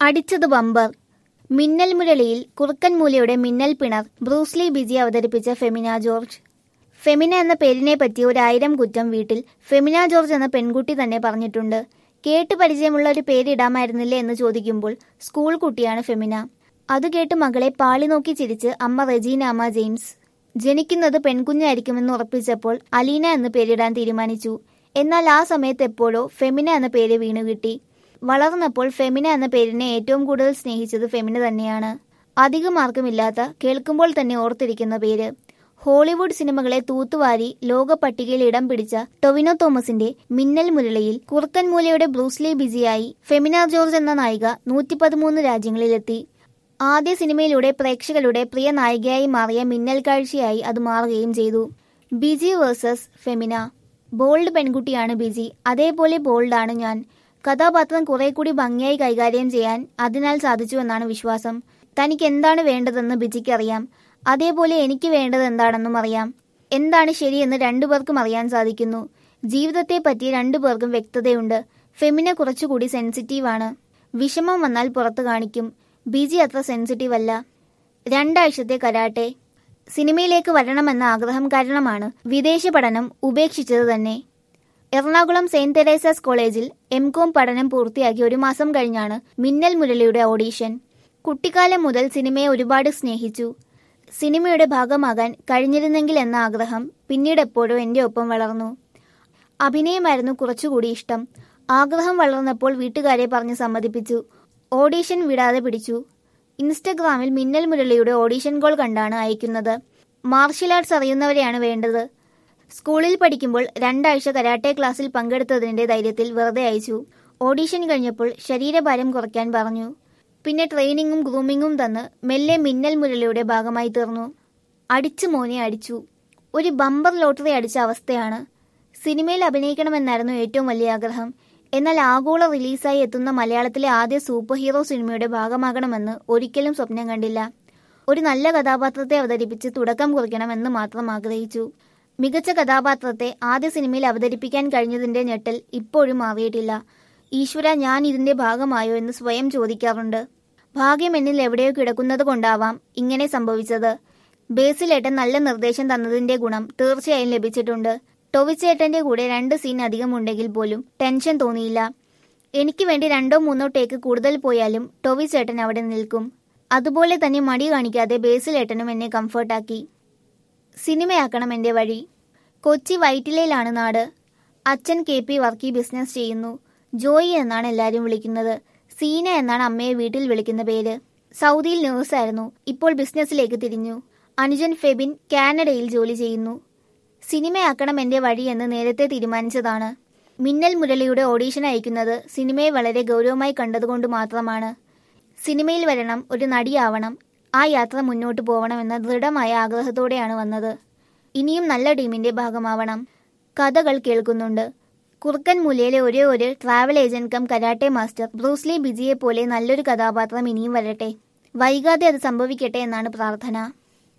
അടിച്ചത് ബമ്പർ മിന്നൽ മുരളിയിൽ കുറുക്കൻ മൂലയുടെ മിന്നൽ പിണർ ബ്രൂസ്ലി ബിജി അവതരിപ്പിച്ച ഫെമിന ജോർജ് ഫെമിന എന്ന പേരിനെ പറ്റി ഒരായിരം കുറ്റം വീട്ടിൽ ഫെമിന ജോർജ് എന്ന പെൺകുട്ടി തന്നെ പറഞ്ഞിട്ടുണ്ട് കേട്ട് പരിചയമുള്ള ഒരു പേരിടാമായിരുന്നില്ലേ എന്ന് ചോദിക്കുമ്പോൾ സ്കൂൾ കുട്ടിയാണ് ഫെമിന അത് കേട്ട് മകളെ പാളി നോക്കി ചിരിച്ച് അമ്മ റെജീനാമ ജെയിംസ് ജനിക്കുന്നത് പെൺകുഞ്ഞായിരിക്കുമെന്ന് ഉറപ്പിച്ചപ്പോൾ അലീന എന്ന് പേരിടാൻ തീരുമാനിച്ചു എന്നാൽ ആ സമയത്ത് എപ്പോഴോ ഫെമിന എന്ന പേര് വീണു കിട്ടി വളർന്നപ്പോൾ ഫെമിന എന്ന പേരിനെ ഏറ്റവും കൂടുതൽ സ്നേഹിച്ചത് ഫെമിന തന്നെയാണ് അധികം ആർക്കുമില്ലാത്ത കേൾക്കുമ്പോൾ തന്നെ ഓർത്തിരിക്കുന്ന പേര് ഹോളിവുഡ് സിനിമകളെ തൂത്തുവാരി ലോക പട്ടികയിൽ ഇടം പിടിച്ച ടൊവിനോ തോമസിന്റെ മിന്നൽ മുരളിയിൽ കുറുക്കൻ മൂലയുടെ ബ്രൂസ്ലി ബിജിയായി ഫെമിന ജോർജ് എന്ന നായിക നൂറ്റി പതിമൂന്ന് രാജ്യങ്ങളിലെത്തി ആദ്യ സിനിമയിലൂടെ പ്രേക്ഷകരുടെ പ്രിയ നായികയായി മാറിയ മിന്നൽ കാഴ്ചയായി അത് മാറുകയും ചെയ്തു ബിജി വേഴ്സസ് ഫെമിന ബോൾഡ് പെൺകുട്ടിയാണ് ബിജി അതേപോലെ ബോൾഡാണ് ഞാൻ കഥാപാത്രം കുറെ കൂടി ഭംഗിയായി കൈകാര്യം ചെയ്യാൻ അതിനാൽ സാധിച്ചു എന്നാണ് വിശ്വാസം തനിക്ക് എന്താണ് വേണ്ടതെന്ന് ബിജിക്ക് അറിയാം അതേപോലെ എനിക്ക് വേണ്ടത് എന്താണെന്നും അറിയാം എന്താണ് ശരിയെന്ന് രണ്ടുപേർക്കും അറിയാൻ സാധിക്കുന്നു ജീവിതത്തെ പറ്റി രണ്ടുപേർക്കും വ്യക്തതയുണ്ട് ഫെമിന കുറച്ചുകൂടി സെൻസിറ്റീവാണ് വിഷമം വന്നാൽ പുറത്തു കാണിക്കും ബിജി അത്ര സെൻസിറ്റീവ് അല്ല രണ്ടാഴ്ചത്തെ കരാട്ടെ സിനിമയിലേക്ക് വരണമെന്ന ആഗ്രഹം കാരണമാണ് വിദേശ പഠനം ഉപേക്ഷിച്ചത് തന്നെ എറണാകുളം സെയിന്റ് തെരേസാസ് കോളേജിൽ എം കോം പഠനം പൂർത്തിയാക്കി ഒരു മാസം കഴിഞ്ഞാണ് മിന്നൽ മുരളിയുടെ ഓഡീഷൻ കുട്ടിക്കാലം മുതൽ സിനിമയെ ഒരുപാട് സ്നേഹിച്ചു സിനിമയുടെ ഭാഗമാകാൻ കഴിഞ്ഞിരുന്നെങ്കിൽ എന്ന ആഗ്രഹം പിന്നീട് എപ്പോഴോ എൻ്റെ ഒപ്പം വളർന്നു അഭിനയമായിരുന്നു കുറച്ചുകൂടി ഇഷ്ടം ആഗ്രഹം വളർന്നപ്പോൾ വീട്ടുകാരെ പറഞ്ഞ് സമ്മതിപ്പിച്ചു ഓഡീഷൻ വിടാതെ പിടിച്ചു ഇൻസ്റ്റഗ്രാമിൽ മിന്നൽ മുരളിയുടെ ഓഡീഷൻ കോൾ കണ്ടാണ് അയക്കുന്നത് മാർഷ്യൽ ആർട്സ് അറിയുന്നവരെയാണ് വേണ്ടത് സ്കൂളിൽ പഠിക്കുമ്പോൾ രണ്ടാഴ്ച കരാട്ടെ ക്ലാസ്സിൽ പങ്കെടുത്തതിന്റെ ധൈര്യത്തിൽ വെറുതെ അയച്ചു ഓഡീഷൻ കഴിഞ്ഞപ്പോൾ ശരീരഭാരം കുറയ്ക്കാൻ പറഞ്ഞു പിന്നെ ട്രെയിനിങ്ങും ഗ്രൂമിങ്ങും തന്ന് മെല്ലെ മിന്നൽ മുരളിയുടെ ഭാഗമായി തീർന്നു അടിച്ചു മോനെ അടിച്ചു ഒരു ബമ്പർ ലോട്ടറി അടിച്ച അവസ്ഥയാണ് സിനിമയിൽ അഭിനയിക്കണമെന്നായിരുന്നു ഏറ്റവും വലിയ ആഗ്രഹം എന്നാൽ ആഗോള റിലീസായി എത്തുന്ന മലയാളത്തിലെ ആദ്യ സൂപ്പർ ഹീറോ സിനിമയുടെ ഭാഗമാകണമെന്ന് ഒരിക്കലും സ്വപ്നം കണ്ടില്ല ഒരു നല്ല കഥാപാത്രത്തെ അവതരിപ്പിച്ച് തുടക്കം കുറിക്കണമെന്ന് മാത്രം ആഗ്രഹിച്ചു മികച്ച കഥാപാത്രത്തെ ആദ്യ സിനിമയിൽ അവതരിപ്പിക്കാൻ കഴിഞ്ഞതിന്റെ ഞെട്ടൽ ഇപ്പോഴും മാറിയിട്ടില്ല ഈശ്വര ഞാൻ ഇതിന്റെ ഭാഗമായോ എന്ന് സ്വയം ചോദിക്കാറുണ്ട് ഭാഗ്യം എന്നിൽ എവിടെയോ കിടക്കുന്നത് കൊണ്ടാവാം ഇങ്ങനെ സംഭവിച്ചത് ബേസിലേട്ടൻ നല്ല നിർദ്ദേശം തന്നതിന്റെ ഗുണം തീർച്ചയായും ലഭിച്ചിട്ടുണ്ട് ടൊവിച്ചേട്ടന്റെ കൂടെ രണ്ട് സീൻ അധികം ഉണ്ടെങ്കിൽ പോലും ടെൻഷൻ തോന്നിയില്ല എനിക്ക് വേണ്ടി രണ്ടോ മൂന്നോ ടേക്ക് കൂടുതൽ പോയാലും ടൊവിച്ചേട്ടൻ അവിടെ നിൽക്കും അതുപോലെ തന്നെ മടി കാണിക്കാതെ ബേസിലേട്ടനും എന്നെ കംഫർട്ടാക്കി സിനിമയാക്കണം എൻ്റെ വഴി കൊച്ചി വൈറ്റിലയിലാണ് നാട് അച്ഛൻ കെ പി വർക്കി ബിസിനസ് ചെയ്യുന്നു ജോയി എന്നാണ് എല്ലാവരും വിളിക്കുന്നത് സീന എന്നാണ് അമ്മയെ വീട്ടിൽ വിളിക്കുന്ന പേര് സൗദിയിൽ നേഴ്സായിരുന്നു ഇപ്പോൾ ബിസിനസ്സിലേക്ക് തിരിഞ്ഞു അനുജൻ ഫെബിൻ കാനഡയിൽ ജോലി ചെയ്യുന്നു സിനിമയാക്കണം എൻ്റെ വഴി എന്ന് നേരത്തെ തീരുമാനിച്ചതാണ് മിന്നൽ മുരളിയുടെ ഓഡീഷൻ അയക്കുന്നത് സിനിമയെ വളരെ ഗൗരവമായി കണ്ടതുകൊണ്ട് മാത്രമാണ് സിനിമയിൽ വരണം ഒരു നടിയാവണം ആ യാത്ര മുന്നോട്ട് പോകണമെന്ന ദൃഢമായ ആഗ്രഹത്തോടെയാണ് വന്നത് ഇനിയും നല്ല ടീമിന്റെ ഭാഗമാവണം കഥകൾ കേൾക്കുന്നുണ്ട് കുറുക്കൻ മൂലയിലെ ഒരേ ഒരു travel agent cum karate master Bruce Lee ബിജിയെ പോലെ നല്ലൊരു കഥാപാത്രം ഇനിയും വരട്ടെ വൈകാതെ അത് സംഭവിക്കട്ടെ എന്നാണ് പ്രാർത്ഥന